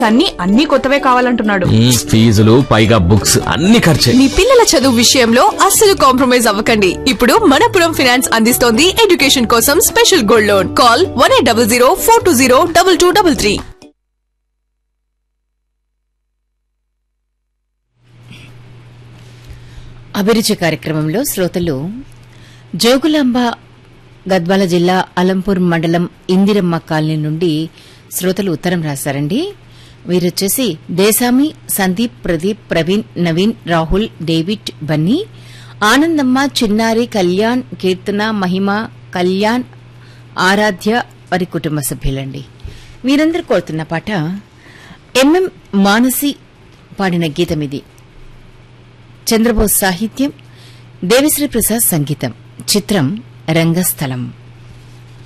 అన్ని అన్ని కొత్తవే కావాలంటున్నాడు మ్మ్, ఫీజులు పైగా బుక్స్ అన్ని ఖర్చే మీ పిల్లల చదువు విషయంలో అస్సలు కాంప్రమైజ్ అవ్వకండి ఇప్పుడు మనపురం ఫినాన్స్ అందిస్తోంది ఎడ్యుకేషన్ కోసం special gold loan call one eight double zero four two zero double two double three అభిరుచి కార్యక్రమంలో శ్రోతలు జోగులాంబ గద్వాల జిల్లా అలంపూర్ మండలం ఇందిరమ్మ కాలనీ నుండి శ్రోతలు ఉత్తరం రాశారండి వీరొచ్చేసి దేశామి సందీప్ ప్రదీప్ ప్రవీణ్ నవీన్ రాహుల్ డేవిడ్ బన్నీ ఆనందమ్మ చిన్నారి కళ్యాణ్ కీర్తన మహిమ కళ్యాణ్ ఆరాధ్య వారి కుటుంబ సభ్యులండి వీరందరూ కోరుతున్న పాట ఎంఎం మానసి పాడిన గీతం ఇది చంద్రబోస్ సాహిత్యం దేవిశ్రీ ప్రసాద్ సంగీతం చిత్రం రంగస్థలం